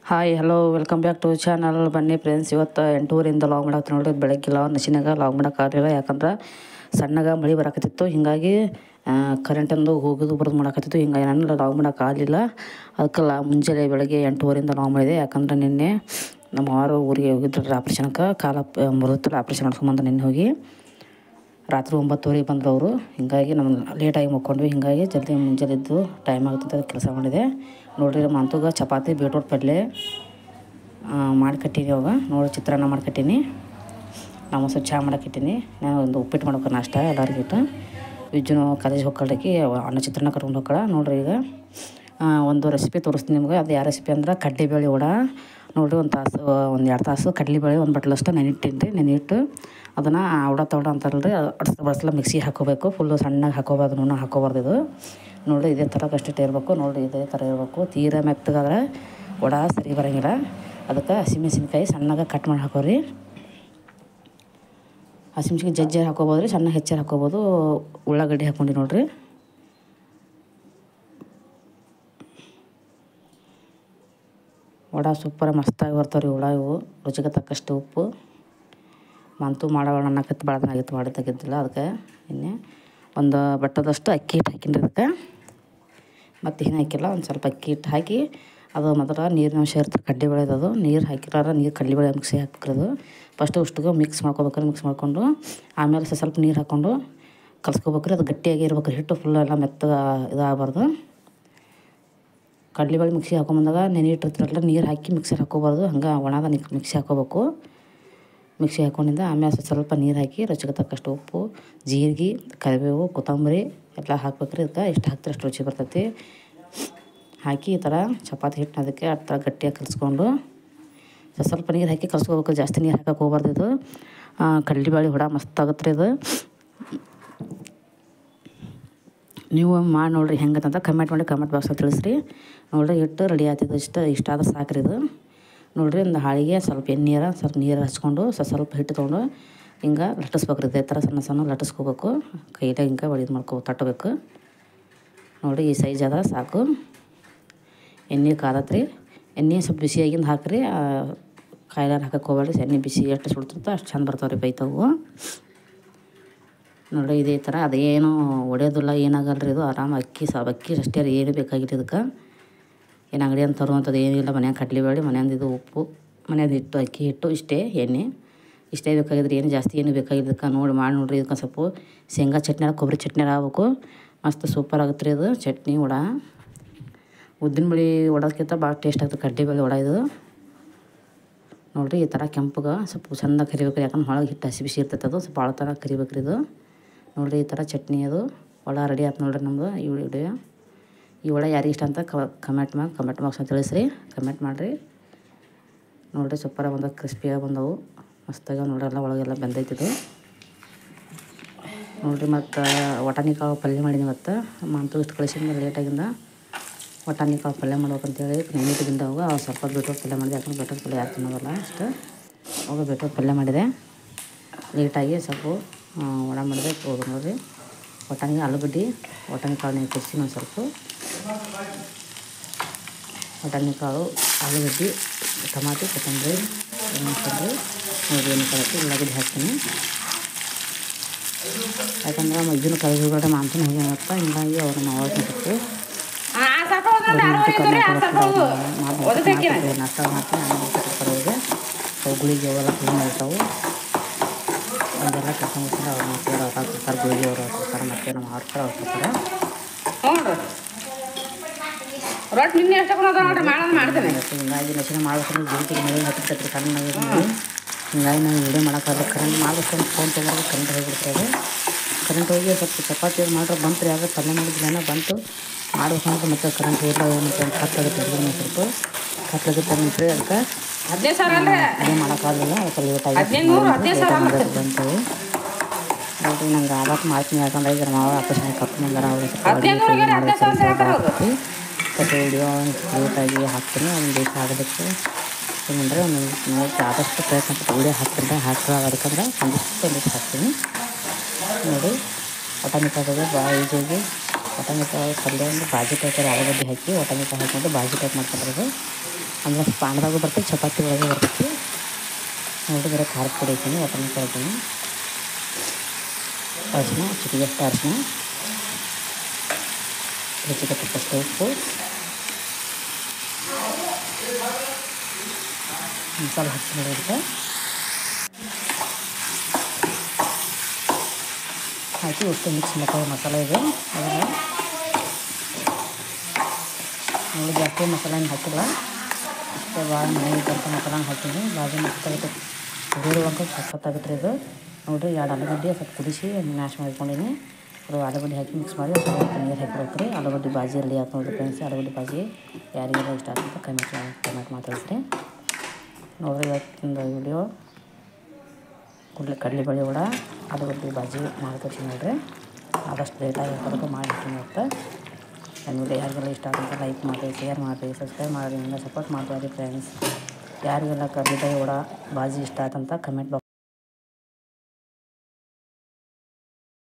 Hi hello welcome back to channel ಬನ್ನಿ friends ಇವತ್ತು ಎಂಟೂವರೆಯಿಂದ ಲಾಗ್ ಮಾಡಕ್ಕೆ ನೋಡ್ರಿ ಬೆಳಗ್ಗಿಲ್ಲ ನಸಿನಾಗ ಲಾಗ್ ಮಾಡೋಕ್ಕಾಗಲಿಲ್ಲ ಯಾಕಂದ್ರೆ ಸಣ್ಣಗ ಮಳೆ ಬರಾಕತ್ತಿತ್ತು ಹೀಗಾಗಿ ಕರೆಂಟಂದು ಹೋಗೋದು ಬರೋದು ಮಾಡಾಕತ್ತಿತ್ತು ಹಿಂಗಾಗಿ ನಾನು ಲಾಗ್ ಮಾಡೋಕ್ಕಾಗಲಿಲ್ಲ ಅದಕ್ಕೆಲ್ಲ ಮುಂಜಾನೆ ಬೆಳಗ್ಗೆ ಎಂಟೂವರೆಯಿಂದ ಲಾಗ್ ಮಾಡಿದೆ ಯಾಕಂದ್ರೆ ನಿನ್ನೆ ನಮ್ಮ ಮಾವರು ಊರಿಗೆ ಹೋಗಿದ್ರು ಆಪ್ರೇಷನ್ಗೆ ಕಾಲ ಮುರಿದ್ರೆ ಆಪ್ರೇಷನ್ ಮಾಡ್ಸ್ಕೊಂಬಂದು ನಿನ್ನೆ ಹೋಗಿ ರಾತ್ರಿ ಒಂಬತ್ತುವರೆಗೆ ಬಂದ್ರು ಅವರು ಹಿಂಗಾಗಿ ನಮ್ಮ ಲೇಟಾಗಿ ಮುಕ್ಕೊಂಡ್ವಿ ಹಿಂಗಾಗಿ ಜಲ್ದಿ ಮುಂಜಾನೆ ಎದ್ದು ಟೈಮ್ ಆಗುತ್ತೆ ಅಂತ ಕೆಲಸ ಮಾಡಿದೆ ನೋಡ್ರಿ ಮಂತುಗ ಚಪಾತಿ ಬೀಟ್ರೋಟ್ ಪಲ್ಯ ಮಾಡಿ ಕಟ್ಟೀನಿ ಅವಾಗ ನೋಡಿ ಚಿತ್ರಾನ್ನ ಮಾಡ್ಕಟ್ಟೀನಿ ನಾವು ಸ್ವಲ್ಪ ಚಹಾ ಮಾಡಕ್ಕಿಟ್ಟೀನಿ ನಾನು ಒಂದು ಉಪ್ಪಿಟ್ಟು ಮಾಡ್ಬೇಕು ನಾಷ್ಟ ಎಲ್ಲರಿಗಿಟ್ಟು ವಿಜ್ಜುನು ಕಾಲೇಜ್ ಹೋಗ್ಕೊಳಕ್ಕೆ ಅನ್ನ ಚಿತ್ರಾನ್ನ ಕಟ್ಕೊಂಡು ಹೋಗ್ಕಳ ನೋಡ್ರಿ ಈಗ ಆ, ಒಂದು ರೆಸಿಪಿ ತೋರಿಸ್ತೀನಿ ನಿಮ್ಗೆ ಅದು ಯಾವ ರೆಸಿಪಿ ಅಂದ್ರೆ ಕಡ್ಲೆಬೇಳೆ ವಡ ನೋಡಿರಿ ಒಂದು ತಾಸು ಒಂದು ಎರಡು ತಾಸು ಕಡ್ಲೆಬೇಳೆ ಒಂದು ಬಟ್ಲಷ್ಟು ನೆನಿಟ್ಟಿನಿ ರೀ ನೆನಿಟ್ಟು ಅದನ್ನು ವಡ ತವಡ ಅಂತಾರಲ್ಲ ರೀ ಅಡ್ಸ್ ಬಡ್ಸಲ ಮಿಕ್ಸಿಗೆ ಹಾಕೋಬೇಕು ಫುಲ್ಲು ಸಣ್ಣಗೆ ಹಾಕೋಬಾರ್ದು ನೂನ ಹಾಕೋಬಾರ್ದು ಇದು ನೋಡಿ ಇದೇ ಥರ ಕಷ್ಟಿಟ್ಟು ಇರಬೇಕು ನೋಡಿ ಇದೇ ಥರ ಇರಬೇಕು ತೀರಾ ಮೆತ್ತಗಾದ್ರೆ ವಡ ಸರಿ ಬರೋಂಗಿಲ್ಲ ಅದಕ್ಕೆ ಹಸಿಮೆಣಸಿನ್ಕಾಯಿ ಸಣ್ಣಗೆ ಕಟ್ ಮಾಡಿ ಹಾಕೋರಿ ಹಸಿಮೆಣ್ಸಿನ್ಕಾಯಿ ಜಜ್ಜಿ ಹಾಕೋಬೋದು ರೀ ಸಣ್ಣ ಹೆಚ್ಚಾರು ಹಾಕೋಬೋದು ಉಳ್ಳಾಗಡ್ಡಿ ಹಾಕ್ಕೊಂಡು ನೋಡ್ರಿ ವಡ ಸೂಪರ್ ಮಸ್ತಾಗಿ ಬರ್ತಾವೆ ರೀ ವಡ ಇವು ರುಚಿಗೆ ತಕ್ಕಷ್ಟು ಉಪ್ಪು ಮಂತು ಮಾಡೋಣ ಅನ್ನಕತ್ತು ಭಾಳ ದಿನ ಆಗಿತ್ತು ಮಾಡಿ ತೆಗಿದ್ದಿಲ್ಲ ಅದಕ್ಕೆ ಇನ್ನೇ ಒಂದು ಬಟ್ಟದಷ್ಟು ಅಕ್ಕಿ ಹಿಟ್ಟು ಹಾಕಿನಿ ಅದಕ್ಕೆ ಮತ್ತು ಏನು ಹಾಕಿಲ್ಲ ಒಂದು ಸ್ವಲ್ಪ ಅಕ್ಕಿ ಹಿಟ್ಟು ಹಾಕಿ ಅದು ಮೊದಲ ನೀರಿನ ಅಂಶ ಇರ್ತದೆ ಕಡ್ಲೆ ಬೆಳೆದದು ನೀರು ಹಾಕಿಲಾರ ನೀರು ಕಡ್ಲೆ ಬೇಳೆ ಮಿಕ್ಸಿ ಹಾಕಿರೋದು ಫಸ್ಟು ಉಷ್ಟಿಗೆ ಮಿಕ್ಸ್ ಮಾಡ್ಕೋಬೇಕಾದ್ರೆ ಮಿಕ್ಸ್ ಮಾಡ್ಕೊಂಡು ಆಮೇಲೆ ಸ್ವಲ್ಪ ಸ್ವಲ್ಪ ನೀರು ಹಾಕ್ಕೊಂಡು ಕಲ್ಸ್ಕೊಬೇಕ್ರಿ ಅದು ಗಟ್ಟಿಯಾಗಿ ಇರ್ಬೇಕು ಹಿಟ್ಟು ಫುಲ್ ಎಲ್ಲ ಮೆತ್ತಗೆ ಇದಾಗಬಾರ್ದು ಕಡ್ಲೆಬೇಳೆ ಮಿಕ್ಸಿ ಹಾಕೊಂಬಂದಾಗ ನೆನೆ ಇಟ್ಟಿರ್ತೀರಲ್ಲ ನೀರು ಹಾಕಿ ಮಿಕ್ಸಿಗೆ ಹಾಕೋಬಾರ್ದು ಹಂಗೆ ಒಣದ ಮಿಕ್ಸಿ ಹಾಕೋಬೇಕು ಮಿಕ್ಸಿ ಹಾಕೊಂಡಿಂದ ಆಮೇಲೆ ಸ್ವಲ್ಪ ಸ್ವಲ್ಪ ನೀರು ಹಾಕಿ ರುಚಿಗೆ ತಕ್ಕಷ್ಟು ಉಪ್ಪು ಜೀರಿಗೆ ಕರಿಬೇವು ಕೊತ್ತಂಬರಿ ಎಲ್ಲ ಹಾಕ್ಬೇಕ್ರಿ ಇದಕ್ಕೆ ಎಷ್ಟು ಹಾಕ್ತಾರೆ ಅಷ್ಟು ರುಚಿ ಬರ್ತೈತಿ ಹಾಕಿ ಈ ಥರ ಚಪಾತಿ ಹಿಟ್ಟನ್ನ ಅದಕ್ಕೆ ಆ ಥರ ಗಟ್ಟಿಯಾಗಿ ಕಲಿಸ್ಕೊಂಡು ಸ್ವಲ್ಪ ಸ್ವಲ್ಪ ನೀರು ಹಾಕಿ ಕಲ್ಸ್ಕೋಬೇಕು ಜಾಸ್ತಿ ನೀರು ಹಾಕಕ್ಕೆ ಹೋಗ್ಬಾರ್ದು ಇದು ಕಡ್ಲೆಬೇಳೆ ಹುಡ ಮಸ್ತ್ ಆಗುತ್ತೆ ರೀ ಇದು ನೀವು ಮಾಡಿ ನೋಡಿರಿ ಹೆಂಗೆ ಅಂತ ಕಮೆಂಟ್ ಮಾಡಿ ಕಮೆಂಟ್ ಬಾಕ್ಸಲ್ಲಿ ತಿಳಿಸ್ರಿ ನೋಡಿರಿ ಹಿಟ್ಟು ರೆಡಿ ಆಗ್ತಿದ್ದು ಇಷ್ಟ ಇಷ್ಟ ಆದ್ರೆ ಸಾಕ್ರಿ ಇದು ನೋಡಿರಿ ಒಂದು ಹಾಳಿಗೆ ಸ್ವಲ್ಪ ಎಣ್ಣೀರ ಸ್ವಲ್ಪ ನೀರು ಹಚ್ಕೊಂಡು ಸ್ವಲ್ಪ ಸ್ವಲ್ಪ ಹಿಟ್ಟು ತೊಗೊಂಡು ಹಿಂಗೆ ಲಟ್ಟಿಸ್ಬೇಕ್ರಿ ಇದೇ ಥರ ಸಣ್ಣ ಸಣ್ಣ ಲಟ್ಟಿಸ್ಕೋಬೇಕು ಕೈದಾಗ ಹಿಂಗೆ ಒಳಿದು ಮಾಡ್ಕೋ ತಟ್ಟಬೇಕು ನೋಡಿ ಈ ಸೈಜ್ ಅದ ಸಾಕು ಎಣ್ಣೆ ಕಾದತ್ರಿ ಎಣ್ಣೆ ಸ್ವಲ್ಪ ಬಿಸಿಯಾಗಿಂದ ಹಾಕ್ರಿ ಕಾಯಿಲಾರ ಹಾಕಕ್ಕೆ ಹೋಗ್ಬೇಡ್ರಿ ಎಣ್ಣೆ ಬಿಸಿ ಎಷ್ಟು ಸುಡ್ತಿರ್ತೋ ಅಷ್ಟು ಚಂದ ಬರ್ತಾವೆ ರೀ ಬೈತವು ನೋಡಿ ಇದೇ ಥರ ಅದೇನು ಒಡೆಯೋದಿಲ್ಲ ಏನಾಗಲ್ಲ ರೀ ಇದು ಆರಾಮ ಅಕ್ಕಿ ಸಾಬ್ ಅಕ್ಕಿ ಅಷ್ಟೇ ರೀ ಏನು ಬೇಕಾಗಿಲ್ಲ ಇದಕ್ಕೆ ಏನು ಅಂಗಡಿ ಅಂತ ತರುವಂಥದ್ದು ಏನಿಲ್ಲ ಮನ್ಯಾಗ ಕಡ್ಲೆಬೇಳೆ ಮನೆಯಿಂದ ಇದು ಉಪ್ಪು ಮನೆಯದು ಹಿಟ್ಟು ಅಕ್ಕಿ ಹಿಟ್ಟು ಇಷ್ಟೇ ಎಣ್ಣೆ ಇಷ್ಟೇ ಬೇಕಾಗಿದ್ರೆ ಏನು ಜಾಸ್ತಿ ಏನು ಬೇಕಾಗಿಲ್ಲ ಇದಕ್ಕೆ ನೋಡಿ ಮಾಡಿ ನೋಡ್ರಿ ಇದಕ್ಕೆ ಸ್ವಲ್ಪ ಶೇಂಗಾ ಚಟ್ನಿ ಕೊಬ್ಬರಿ ಚಟ್ನಿ ಆಗ್ಬೇಕು ಮಸ್ತ್ ಸೂಪರ್ ಆಗುತ್ತೆ ರೀ ಇದು ಚಟ್ನಿ ವಡ ಉದ್ದಿನ ಬೇಳೆ ವಡೋದಕ್ಕಿಂತ ಭಾಳ ಟೇಸ್ಟ್ ಆಗ್ತದೆ ಕಡ್ಲೆಬೇಳೆ ವಡ ಇದು ನೋಡಿರಿ ಈ ಥರ ಕೆಂಪಗೆ ಸ್ವಲ್ಪ ಚೆಂದ ಕರಿಬೇಕು ಯಾಕಂದ್ರೆ ಒಳಗೆ ಹಿಟ್ಟು ಹಸಿ ಬಿಸಿ ಇರ್ತೈತೆ ಅದು ಸ್ವಲ್ಪ ಭಾಳ ಥರ ಕರಿಬೇಕು ಇದು ನೋಡಿರಿ ಈ ಥರ ಚಟ್ನಿ ಅದು ವಡ ರೆಡಿ ಆಯ್ತು ನೋಡಿರಿ ನಮ್ಮದು ಈ ವಿಡಿಯೋ ಈ ವಡ ಯಾರಿಗೆ ಇಷ್ಟ ಅಂತ ಕಮೆಂಟ್ ಮಾಡಿ ಕಮೆಂಟ್ ಬಾಕ್ಸ್ ಅಂತ ತಿಳಿಸ್ರಿ ಕಮೆಂಟ್ ಮಾಡಿರಿ ನೋಡಿರಿ ಸೂಪರಾಗಿ ಬಂದವು ಕ್ರಿಸ್ಪಿಯಾಗಿ ಬಂದವು ಮಸ್ತಾಗಿ ನೋಡ್ರಲ್ಲ ಒಳಗೆಲ್ಲ ಬೆಂದೈತಿದು ನೋಡಿರಿ ಮತ್ತು ವಟಾಣಿ ಕಾಳು ಪಲ್ಯ ಮಾಡೀನಿ ಇವತ್ತು ಮಂತು ಇಷ್ಟು ಕಳಿಸಿದ ಲೇಟಾಗಿಂದ ವಟಾಣಿ ಕಾಳು ಪಲ್ಯ ಮಾಡ್ಬೇಕಂತೇಳಿ ನೆನಿಟಿಗಿಂದ ಅವಾಗ ಅವಾಗ ಸ್ವಲ್ಪ ಬೀಟ್ರೋಟ್ ಪಲ್ಯ ಮಾಡಿದೆ ಯಾಕಂದ್ರೆ ಬೀಟ್ರೋಟ್ ಪಲ್ಯ ಯಾಕೆ ತಿನ್ನೋದಲ್ಲ ಅಷ್ಟು ಅವಾಗ ಬೀಟ್ರೋಟ್ ಪಲ್ಯ ಮಾಡಿದೆ ಲೇಟಾಗಿ ಸ್ವಲ್ಪ ಆ, ವಡ ಮಾಡಿದೆ ಹೋಗಿ ನೋಡಿರಿ ವಟಾಣಿ ಆಲೂಗಡ್ಡೆ ವಟಾಣಿ ಕಾಳು ಕುದಿಸಿ ಒಂದು ಸ್ವಲ್ಪ ವಟಾಣಿ ಕಾಳು ಆಲೂಗಡ್ಡೆ ಟಮಾಟಿ ಕೊತ್ತಂಬರಿ ಹಾಕ್ಕೊಂಡ್ರಿ ನೋಡಿ ಏನು ಕಳಕ್ಕೆ ಉಳ್ಳಾಗಡ್ಡೆ ಹಾಕ್ತೀನಿ ಯಾಕಂದ್ರೆ ಇದನ್ನು ಕಳೆದು ಹೋಗಡೆ ಮಾಂಸನ ಹೋಗಿ ಅಂತ ಹಿಂಗಾಗಿ ಅವ್ರನ್ನ ಅವಾಯ್ದು ನಾಷ್ಟ ಮಾಡ್ತೀನಿ ಅವ್ರಿಗೆ ಅವು ಗುಳಿಗೆ ಅವೆಲ್ಲ ಕ್ಲೀನ್ ಆಗಿರ್ತಾವೆ ಒಂದೆಲ್ಲ ಕೆಲಸ ಮುಗಿಸ್ಕೊಂಡು ಅವ್ರು ಮಾಡ್ತಾರೆ ಅವ್ರು ಹಾಕ್ತಾರೆ ಗುಳಿಗೆ ಅವ್ರು ಹಾಕ್ತಾರೆ ಮತ್ತೆ ನಮ್ಮ ಹಾಕ್ತಾರೆ ಅವ್ರು ಹಾಕ್ತಾರೆ ಹ್ಞೂ ರೊಟ್ಟಿ ನಿನ್ನೆ ಎಷ್ಟೊಂದು ನೋಡ್ರಿ ಮಾಡೋದು ಮಾಡ್ತೇನೆ ಮತ್ತು ಹಿಂಗಾಗಿ ನಶಿನ ಮಾಡ್ಬೇಕಂದ್ರೆ ಜೀವಿತಿಗೆ ಮಳೆ ಹತ್ತಿರ್ತೈತೆ ಸಣ್ಣ ಮಳೆ ಹಿಂಗಾಗಿ ನಾವು ವಿಡಿಯೋ ಮಾಡೋಕ್ಕಾಗಲ್ಲ ಕರೆಂಟ್ ಮಾಡ್ಬೇಕಂತ ಫೋನ್ ತೊಗೊಂಡು ಕರೆಂಟ್ ಹೋಗಿಬಿಡ್ತಾರೆ ಕರೆಂಟ್ ಹೋಗಿ ಸ್ವಲ್ಪ ಚಪಾತಿ ಮಾಡ್ರೆ ಬಂತು ರೀ ಆಗ ಪಲ್ಯ ಮಾಡಿದ್ಲೇನ ಬಂತು ಮಾಡ್ಬೇಕಂತ ಮತ್ತೆ ಕರೆಂಟ್ ಇಲ್ಲ ಏನಂತ ಕತ್ತಾಗುತ್ತೆ ಅಡುಗೆ ಸ್ವಲ್ಪ ಕತ್ತಾಗುತ್ತೆ ಅಂತ್ರಿ ಅದಕ್ಕೆ ಹದಿನೈದು ಸಾವಿರ ಅಲ್ರಿ ಅದೇ ಮಾಡೋಕ್ಕಾಗಲಿಲ್ಲ ಅದಕ್ಕೆ ಲೇಟ್ ಹದಿನೈದು ನೂರು ಹದಿನೈದು ಸಾವಿರ ಆಗುತ್ತೆ. ಬಂತು ನೋಡ್ರಿ ನಂಗೆ ಆವತ್ತು ಮಾಡ್ತೀನಿ ಯಾಕಂದ್ರೆ ಈಗ ಮಾವ ಆಪರೇಷನ್ ಕಪ್ಪು ಮಂಗಾರ ಅವ್ರು ಸ್ವಲ್ಪ ಹದಿನೈದು ನೂರಿಗೆ ಹದಿನೈದು ಸಾವಿರ ಅಂತ ಹೇಳ್ತಾರೆ ಅವ್ರು. ಸ್ವಲ್ಪ ವಿಡಿಯೋ ಲೇಟಾಗಿ ಹಾಕ್ತೀನಿ ಒಂದು ದಿವಸ ಆಗೋದಕ್ಕೆ ಏನಂದರೆ ಒಂದು ನೋಡಿ ಆದಷ್ಟು ಪ್ರಯತ್ನ ಪಟ್ಟು ವಿಡಿಯೋ ಹಾಕ್ತೀನಿ ಹಾಕೋ ಅದಕ್ಕಂದ್ರೆ ಒಂದಿಷ್ಟು ಒಂದಿಷ್ಟು ಹಾಕ್ತೀನಿ ನೋಡಿ ಒಟಮಿಕಾದಾಗ ಭಾಳ ಈಜಿಯಾಗಿ ಒಟಮಿಕ ಪಲ್ಯ ಒಂದು ಬಾಜಿ ಟೈಪಲ್ಲಿ ಆಲೂಗಡ್ಡೆ ಹಾಕಿ ಒಟಮಿಕ ಹಾಕ್ಕೊಂಡು ಬಾಜಿ ಟೈಪ್ ಮಾಡ್ಕೊಂಡಿರೋದು ಅಂದ್ರೆ ಪಾಂಡದಾಗೂ ಬರ್ತೈತಿ ಚಪಾತಿ ಒಳಗೆ ಬರ್ತೈತಿ ನೋಡಿ ಬರೋ ಖಾರದ ಪುಡಿ ಹಾಕೀನಿ ಒಟ್ಟನ್ನು ಕಳ್ತೀನಿ ಅರಿಶಿನ ಚಿಟಿಗೆಷ್ಟು ಅರಿಶಿನ ರುಚಿಗೆ ತಕ್ಕಷ್ಟು ಉಪ್ಪು ಮಸಾಲೆ ಹಚ್ಚಿಬಿಡುತ್ತೆ ಹಾಕಿ ಉಪ್ಪು ಮಿಕ್ಸ್ ಮಾಡ್ಕೊಳ್ಳೋ ಮಸಾಲೆ ಇದೆ ಅದನ್ನು ನೋಡಿ ಜಾಸ್ತಿ ಮಸಾಲೆ ಏನು ಹಾಕಿಲ್ಲ ಅಷ್ಟೇ ಭಾಳ ಮನೆಗೆ ಇದ್ದಂಥ ಮಸಾಲ ಹಾಕೀನಿ ಬಾಜು ಮಸ್ತಾಗುತ್ತೆ ಬೇರುವಂಕ ಸಖತ್ತಾಗುತ್ತೆ ಇದು ನೋಡಿರಿ ಎರಡು ಆಲೂಗಡ್ಡೆ ಸ್ವಲ್ಪ ಕುದಿಸಿ ಮ್ಯಾಶ್ ಮಾಡ್ಕೊಂಡಿನಿ ಅದು ಆಲೂಗಡ್ಡೆ ಹಾಕಿ ಮಿಕ್ಸ್ ಮಾಡಿ ಸ್ವಲ್ಪ ನೀರು ಹಾಕಿಬೇಕು ರೀ ಆಲೂಗಡ್ಡೆ ಬಾಜಿ ಅಲ್ಲಿ ಹಾಕಿ ನೋಡಿರಿ ಫ್ರೆಂಡ್ಸ್ ಆಲೂಗಡ್ಡೆ ಬಾಜಿ ಯಾರಿಗೆಲ್ಲ ಇಷ್ಟ ಆಗುತ್ತೆ ಕಮೆಂಟ್ ಕಮೆಂಟ್ ಮಾತಾಡಿಸ್ರಿ ನೋಡಿರಿ ಇವತ್ತಿನ ವಿಡಿಯೋ ಕುಡ್ಲಿ ಕಡಲೆಬೇಳೆ ವಡ ಆಲೂಗಡ್ಡೆ ಬಾಜಿ ಮಾಡ್ಕೊತೀನಿ ನೋಡಿರಿ ಆದಷ್ಟು ಲೇಟಾಗಿ ಹಾಕೋದಕ್ಕೆ ಮಾಡಿರ್ತೀನಿ ಇವತ್ತು ನನ್ನ ವಿಡಿಯೋ ಯಾರಿಗೆಲ್ಲ ಇಷ್ಟ ಆಗುತ್ತೆ ಲೈಕ್ ಮಾಡಿ ಶೇರ್ ಮಾಡಿರಿ ಸಬ್ಸ್ಕ್ರೈಬ್ ಮಾಡಿರಿ ಸಪೋರ್ಟ್ ಮಾಡ್ತಾ ಫ್ರೆಂಡ್ಸ್ ಯಾರಿಗೆಲ್ಲ ಕಡಲೆಬೇಳೆ ವಡ ಬಾಜಿ ಇಷ್ಟ ಆಯ್ತಂತ ಕಮೆಂಟ್ ಬಾಕ್ಸ್